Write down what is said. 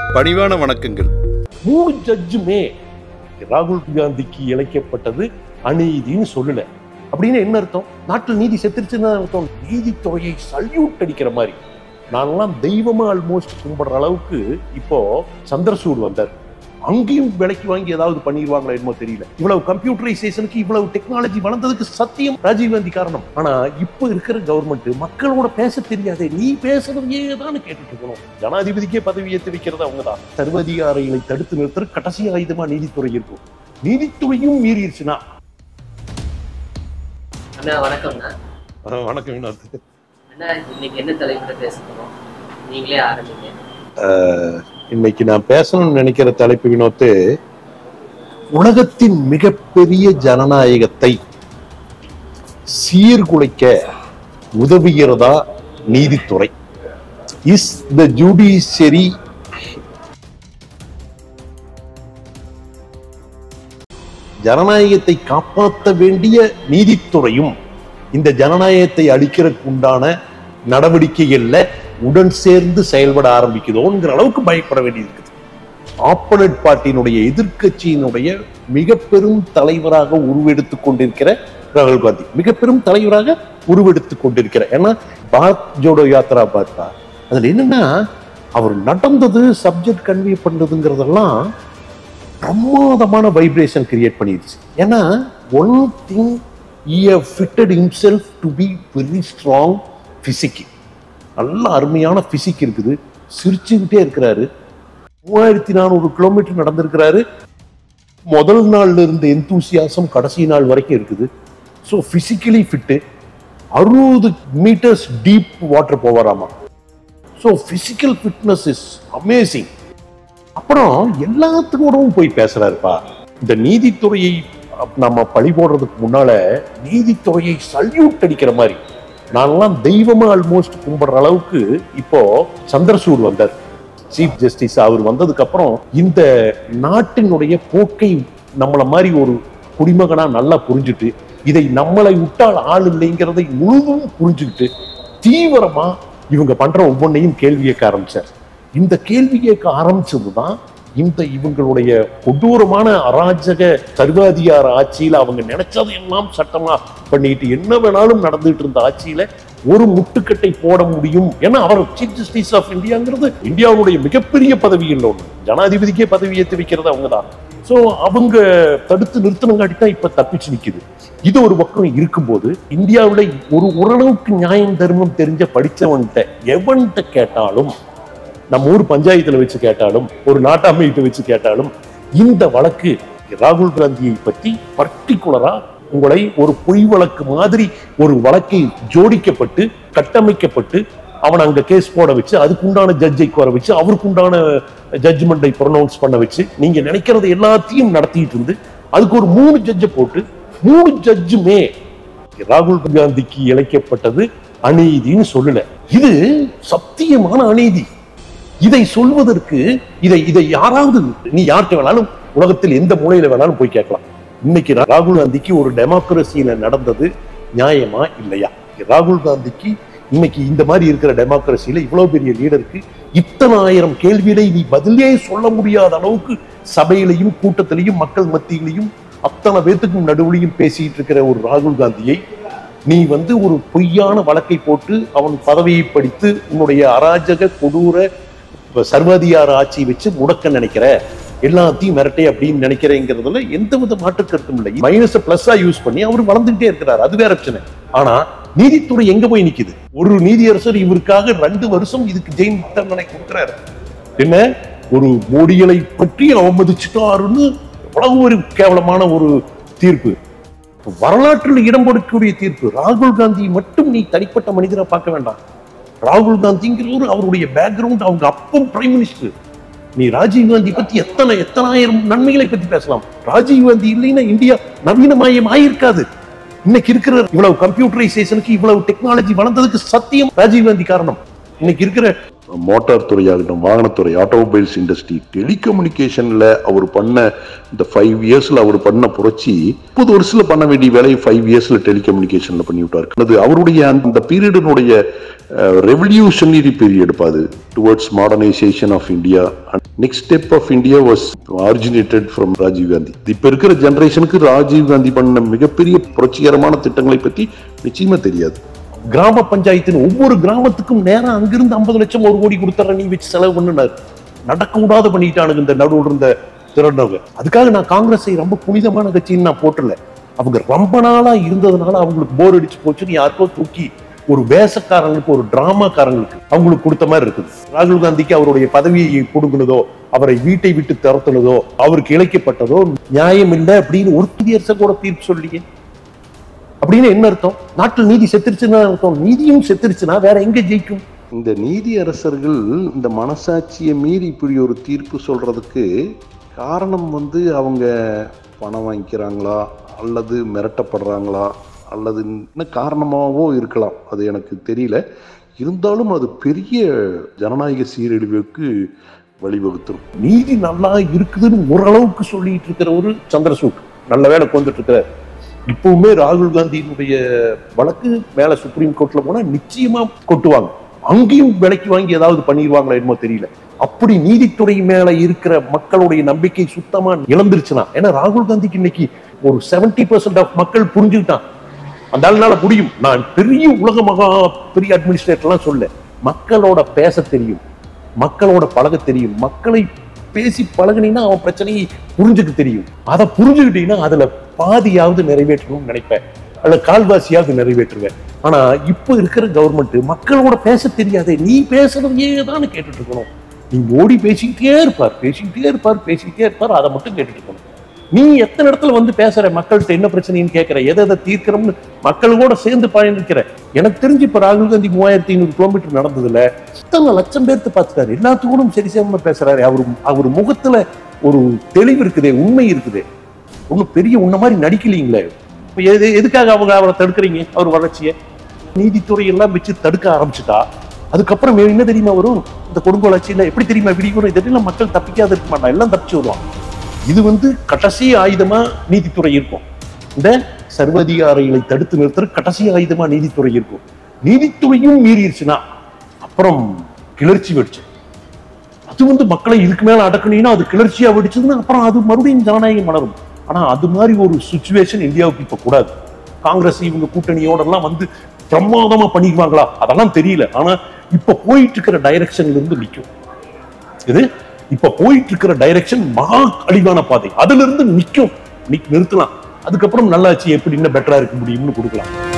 பணிவான வணக்கங்கள் மூணு ஜட்ஜுமே ராகுல் காந்திக்கு இழைக்கப்பட்டது அநீதின்னு சொல்லல அப்படின்னு என்ன அர்த்தம் நாட்டில் நீதி செத்துருச்சுன்னு அர்த்தம் நீதித்துறையை சல்யூட் அடிக்கிற மாதிரி நான்லாம் தெய்வமா ஆல்மோஸ்ட் கும்பிடுற அளவுக்கு இப்போ சந்திரசூட் வந்தார் அங்கேயும் விலைக்கு வாங்கி ஏதாவது பண்ணிடுவாங்களா என்னமோ தெரியல இவ்வளவு கம்ப்யூட்டரைசேஷனுக்கு இவ்வளவு டெக்னாலஜி வளர்ந்ததுக்கு சத்தியம் ராஜீவ்காந்தி காரணம் ஆனா இப்போ இருக்கிற கவர்மெண்ட் மக்களோட பேச தெரியாதே நீ பேசுறதையே தான் கேட்டுட்டு இருக்கணும் ஜனாதிபதிக்கே பதவி ஏற்றி வைக்கிறது அவங்கதான் சர்வதிகாரிகளை தடுத்து நிறுத்துற கடைசி ஆயுதமா நீதித்துறை இருக்கும் நீதித்துறையும் மீறிடுச்சுன்னா அண்ணா வணக்கம்ண்ணா அஹ் வணக்கம் வினோத் அண்ணா இன்னைக்கு என்ன தலைப்புல பேச போறோம் நீங்களே ஆரம்பிங்க அஹ் இன்னைக்கு நான் பேசணும்னு நினைக்கிற தலைப்பு வினோத்து உலகத்தின் மிகப்பெரிய ஜனநாயகத்தை சீர்குலைக்க உதவுகிறதா நீதித்துறை இஸ் த ஜுடிஷியரி ஜனநாயகத்தை காப்பாற்ற வேண்டிய நீதித்துறையும் இந்த ஜனநாயகத்தை அளிக்கிறதுக்கு உண்டான நடவடிக்கைகள்ல உடன் சேர்ந்து செயல்பட ஆரம்பிக்குதோங்கிற அளவுக்கு பயப்பட வேண்டியது இருக்குது ஆப்பனட் பார்ட்டியினுடைய எதிர்க்கட்சியினுடைய மிக பெரும் தலைவராக உருவெடுத்துக் கொண்டிருக்கிற ராகுல் காந்தி மிக பெரும் தலைவராக உருவெடுத்துக் கொண்டிருக்கிற ஏன்னா பாரத் ஜோடோ யாத்ரா பார்த்தா அதுல என்னன்னா அவர் நடந்தது சப்ஜெக்ட் கன்வே பண்றதுங்கிறதெல்லாம் பிரமாதமான வைப்ரேஷன் கிரியேட் பண்ணிடுச்சு ஏன்னா one thing fitted himself to be very strong physique நல்ல அருமையான பிசிக் இருக்குது சிரிச்சுக்கிட்டே இருக்கிறாரு மூவாயிரத்தி நானூறு கிலோமீட்டர் நடந்திருக்கிறாரு முதல் நாள்ல இருந்த எந்தூசியாசம் கடைசி நாள் வரைக்கும் இருக்குது ஸோ பிசிக்கலி ஃபிட்டு அறுபது மீட்டர்ஸ் டீப் வாட்டர் போவாராமா so physical fitness is amazing அப்புறம் எல்லாத்துக்கூடவும் போய் பேசுறாருப்பா இந்த நீதித்துறையை அப்- நம்ம பழி போடுறதுக்கு முன்னால நீதித்துறையை சல்யூட் அடிக்கிற மாதிரி நான்லாம் தெய்வமா ஆல்மோஸ்ட் கும்பிடுற அளவுக்கு இப்போ சந்திரசூட் வந்தார் சீஃப் ஜஸ்டிஸ் அவர் வந்ததுக்கு அப்புறம் இந்த நாட்டினுடைய போக்கை நம்மள மாதிரி ஒரு குடிமகனா நல்லா புரிஞ்சுட்டு இதை நம்மளை விட்டால் ஆள் இல்லைங்கிறதை முழுதும் புரிஞ்சுக்கிட்டு தீவிரமா இவங்க பண்ற ஒவ்வொன்றையும் கேள்வி கேட்க ஆரம்பிச்சார் இந்த கேள்வி கேட்க ஆரம்பிச்சதுதான் இந்த இவங்களுடைய கொடூரமான அராஜக சர்வாதிகார ஆட்சியில அவங்க நினைச்சதையெல்லாம் சட்டமா பண்ணிட்டு என்ன வேணாலும் நடந்துட்டு இருந்த ஆட்சியில ஒரு முட்டுக்கட்டை போட முடியும் ஏன்னா அவர் சீஃப் ஜஸ்டிஸ் ஆஃப் இந்தியாங்கிறது இந்தியாவுடைய மிகப்பெரிய பதவியில் ஒன்று ஜனாதிபதிக்கே பதவி ஏற்றி வைக்கிறது அவங்க தான் ஸோ அவங்க தடுத்து நிறுத்தனங்காட்டி தான் இப்ப தப்பிச்சு நிக்குது இது ஒரு பக்கம் இருக்கும்போது இந்தியாவுல ஒரு ஓரளவுக்கு நியாயம் தர்மம் தெரிஞ்ச படிச்சவன்கிட்ட எவன்கிட்ட கேட்டாலும் நம்ம ஊர் பஞ்சாயத்துல வச்சு கேட்டாலும் ஒரு நாட்டாமையிட்ட வச்சு கேட்டாலும் இந்த வழக்கு ராகுல் காந்தியை பற்றி பர்டிகுலரா உங்களை ஒரு பொய் வழக்கு மாதிரி ஒரு வழக்கை ஜோடிக்கப்பட்டு கட்டமைக்கப்பட்டு அவன் அங்க கேஸ் போட வச்சு அதுக்குண்டான ஜட்ஜை வர வச்சு அவருக்குண்டான ஜட்ஜ்மெண்டை ப்ரொனவுன்ஸ் பண்ண வச்சு நீங்க நினைக்கிறது எல்லாத்தையும் நடத்திட்டு இருந்து அதுக்கு ஒரு மூணு ஜட்ஜை போட்டு மூணு ஜட்ஜுமே ராகுல் காந்திக்கு இழைக்கப்பட்டது அநீதின்னு சொல்லல இது சத்தியமான அநீதி இதை சொல்வதற்கு இதை இதை யாராவது நீ யார்கிட்ட வேணாலும் உலகத்தில் எந்த மூலையில வேணாலும் போய் கேட்கலாம் இன்னைக்கு ராகுல் காந்திக்கு ஒரு டெமோக்ரஸியில நடந்தது நியாயமா இல்லையா ராகுல் காந்திக்கு இன்னைக்கு இந்த மாதிரி இருக்கிற டெமோக்ரஸியில இவ்வளவு பெரிய லீடருக்கு இத்தனை ஆயிரம் கேள்விகளை நீ பதிலே சொல்ல முடியாத அளவுக்கு சபையிலையும் கூட்டத்திலையும் மக்கள் மத்தியிலையும் அத்தனை பேத்துக்கும் நடுவுலையும் பேசிட்டு இருக்கிற ஒரு ராகுல் காந்தியை நீ வந்து ஒரு பொய்யான வழக்கை போட்டு அவன் பதவியை படித்து உன்னுடைய அராஜக கொடூர சர்வாதிகார ஆட்சியை வச்சு முடக்க நினைக்கிற எல்லாத்தையும் மிரட்டை அப்படின்னு நினைக்கிறேங்கிறதுல எந்த வித மாற்று கருத்தும் இல்லை மைனஸ் பிளஸ்ஸா யூஸ் பண்ணி அவர் வளர்ந்துகிட்டே இருக்கிறார் அது வேற பிரச்சனை ஆனா நீதித்துறை எங்க போய் நிக்குது ஒரு நீதியரசர் இவருக்காக ரெண்டு வருஷம் இதுக்கு ஜெயில் தண்டனை கொடுக்கிறாரு என்ன ஒரு மோடிகளை பற்றி அவமதிச்சுட்டாருன்னு எவ்வளவு ஒரு கேவலமான ஒரு தீர்ப்பு வரலாற்றில் இடம் கொடுக்கக்கூடிய தீர்ப்பு ராகுல் காந்தி மட்டும் நீ தனிப்பட்ட மனிதரை பார்க்க வேண்டாம் ராகுல் காந்திங்கிறவர் அவருடைய பேக்ரவுண்ட் அவங்க அப்பம் பிரைம் மினிஸ்டர் நீ ராஜீவ் காந்தி பத்தி எத்தனை எத்தனாயிரம் நன்மைகளை பத்தி பேசலாம் ராஜீவ் காந்தி இல்லைன்னா இந்தியா நவீனமயம் ஆயிருக்காது இன்னைக்கு இருக்கிற இவ்வளவு கம்ப்யூட்டரைசேஷனுக்கு இவ்வளவு டெக்னாலஜி வளர்ந்ததுக்கு சத்தியம் ராஜீவ் காந்தி காரணம் இன்னைக்கு இருக்கிற மோட்டார் துறையாகட்டும் வாகனத்துறை ஆட்டோமொபைல்ஸ் இண்டஸ்ட்ரி டெலிகம்யூனிகேஷன்ல அவர் பண்ண இந்த ஃபைவ் இயர்ஸ்ல அவர் பண்ண புரட்சி முப்பது வருஷத்துல பண்ண வேண்டிய வேலையை ஃபைவ் இயர்ஸ்ல டெலிகம்யூனிகேஷன்ல பண்ணி விட்டார் அது அவருடைய அந்த பீரியடினுடைய ரெவல்யூஷனரி பீரியட் அது towards modernisation of India next step of India was originated from Rajiv Gandhi இப்ப இருக்கிற ஜெனரேஷனுக்கு ராஜீவ் காந்தி பண்ண மிகப்பெரிய புரட்சிகரமான திட்டங்களை பற்றி நிச்சயமா தெரியாது கிராம பஞ்சாயத்தின் ஒவ்வொரு கிராமத்துக்கும் நேரம் அங்கிருந்து ஐம்பது லட்சம் ஒரு கோடி கொடுத்துற நீ வச்சு செலவு பண்ணுனாரு நடக்க கூடாத பண்ணிட்டானுங்க இந்த நடுவில் இருந்த திரண்டவங்க அதுக்காக நான் காங்கிரஸை ரொம்ப புனிதமான கட்சின்னு நான் போட்டல அவங்க ரொம்ப நாளா இருந்ததுனால அவங்களுக்கு போர் அடிச்சு போச்சுன்னு யாருக்கோ தூக்கி ஒரு வேஷக்காரங்களுக்கு ஒரு டிராமாக்காரங்களுக்கு அவங்களுக்கு கொடுத்த மாதிரி இருக்குது ராகுல் காந்திக்கு அவருடைய பதவியை கொடுங்கினதோ அவரை வீட்டை விட்டு துரத்துனதோ அவருக்கு இழைக்கப்பட்டதோ நியாயம் இல்லை அப்படின்னு ஒரு குடியரசை கூட தீர்ப்பு சொல்லியே அப்படின்னு என்ன அர்த்தம் நாட்டில் நீதி செத்துருச்சுன்னு அர்த்தம் நீதியும் செத்துருச்சுன்னா வேற எங்க ஜெயிக்கும் இந்த நீதி அரசர்கள் இந்த மனசாட்சியை மீறி இப்படி ஒரு தீர்ப்பு சொல்றதுக்கு காரணம் வந்து அவங்க பணம் வாங்கிக்கிறாங்களா அல்லது மிரட்டப்படுறாங்களா அல்லது என்ன காரணமாகவோ இருக்கலாம் அது எனக்கு தெரியல இருந்தாலும் அது பெரிய ஜனநாயக சீரழிவுக்கு வழிவகுத்துரும் நீதி நல்லா இருக்குதுன்னு ஓரளவுக்கு சொல்லிட்டு இருக்கிற ஒரு சந்திரசூட் நல்ல வேலை வந்துட்டு இருக்கிறார் இப்பவுமே ராகுல் காந்தியினுடைய வழக்கு மேல சுப்ரீம் கோர்ட்ல போனா நிச்சயமா கொட்டுவாங்க அங்கேயும் விலைக்கு வாங்கி ஏதாவது பண்ணிடுவாங்களா என்னமோ தெரியல அப்படி நீதித்துறை மேல இருக்கிற மக்களுடைய நம்பிக்கை சுத்தமா இழந்துருச்சுன்னா ஏன்னா ராகுல் காந்திக்கு இன்னைக்கு ஒரு 70% பர்சன்ட் ஆஃப் மக்கள் புரிஞ்சுக்கிட்டான் அந்த ஆளுனால முடியும் நான் பெரிய உலக மகா பெரிய அட்மினிஸ்ட்ரேட்டர்லாம் சொல்ல மக்களோட பேச தெரியும் மக்களோட பழக தெரியும் மக்களை பேசி பழகுனீங்கன்னா அவன் பிரச்சனையை புரிஞ்சுக்க தெரியும் அதை புரிஞ்சுக்கிட்டீங்கன்னா அதுல பாதியாவது நிறைவேற்றணும்னு நினைப்பேன் அல்ல கால்வாசியாவது நிறைவேற்றுவேன் ஆனா இப்போ இருக்கிற கவர்மெண்ட் மக்களோட பேச தெரியாதே நீ பேசுறதையே தான் கேட்டுட்டு இருக்கணும் நீ மோடி பேசிக்கிட்டே இருப்பார் பேசிக்கிட்டே இருப்பார் பேசிக்கிட்டே இருப்பார் அதை மட்டும் கேட்டுட்டு இருக்கணும் நீ எத்தனை இடத்துல வந்து பேசுற மக்கள்கிட்ட என்ன பிரச்சனைன்னு கேட்கிற எதை எதை தீர்க்கிறோம்னு மக்களோட சேர்ந்து பயணிக்கிற எனக்கு தெரிஞ்சு இப்ப ராகுல் காந்தி மூவாயிரத்தி ஐநூறு கிலோமீட்டர் நடந்ததுல இத்தனை லட்சம் பேர்த்து பார்த்துட்டாரு எல்லாத்துக்கூடும் சரி சேமமா பேசுறாரு அவர் அவர் முகத்துல ஒரு தெளிவு இருக்குதே உண்மை இருக்குதே ஒன்றும் பெரிய உன்ன மாதிரி நடிக்கலீங்களே இப்ப எது எதுக்காக அவங்க அவரை தடுக்கிறீங்க அவர் வளர்ச்சியை நீதித்துறை எல்லாம் வச்சு தடுக்க ஆரம்பிச்சுட்டா அதுக்கப்புறம் என்ன தெரியுமா வரும் இந்த கொடுங்கோலாட்சியில எப்படி தெரியுமா விடியும் இதெல்லாம் மக்கள் தப்பிக்காத இருக்க மாட்டான் எல்லாம் தப்பிச்சு வருவான் இது வந்து கடைசி ஆயுதமா நீதித்துறை இருக்கும் இந்த சர்வதிகாரிகளை தடுத்து நிறுத்துற கடைசி ஆயுதமா நீதித்துறை இருக்கும் நீதித்துறையும் மீறிடுச்சுன்னா அப்புறம் கிளர்ச்சி வெடிச்சு அது வந்து மக்களை இதுக்கு மேல அடக்கணும்னா அது கிளர்ச்சியா வெடிச்சதுன்னா அப்புறம் அது மறுபடியும் ஜனநாயகம் மலரும் ஆனா அது மாதிரி ஒரு சுச்சுவேஷன் இந்தியாவுக்கு இப்ப கூடாது காங்கிரஸ் இவங்க கூட்டணியோட எல்லாம் வந்து பிரமாதமா பண்ணிக்குவாங்களா அதெல்லாம் தெரியல ஆனா இப்ப போயிட்டு இருக்கிற டைரக்ஷன்ல இருந்து நிக்கும் இது இப்ப போயிட்டு இருக்கிற டைரக்ஷன் மகா அடிவான பாதை அதுல இருந்து நிக்கும் நிக் நிறுத்தலாம் அதுக்கப்புறம் நல்லாச்சு எப்படி இன்னும் பெட்டரா இருக்க முடியும்னு கொடுக்கலாம்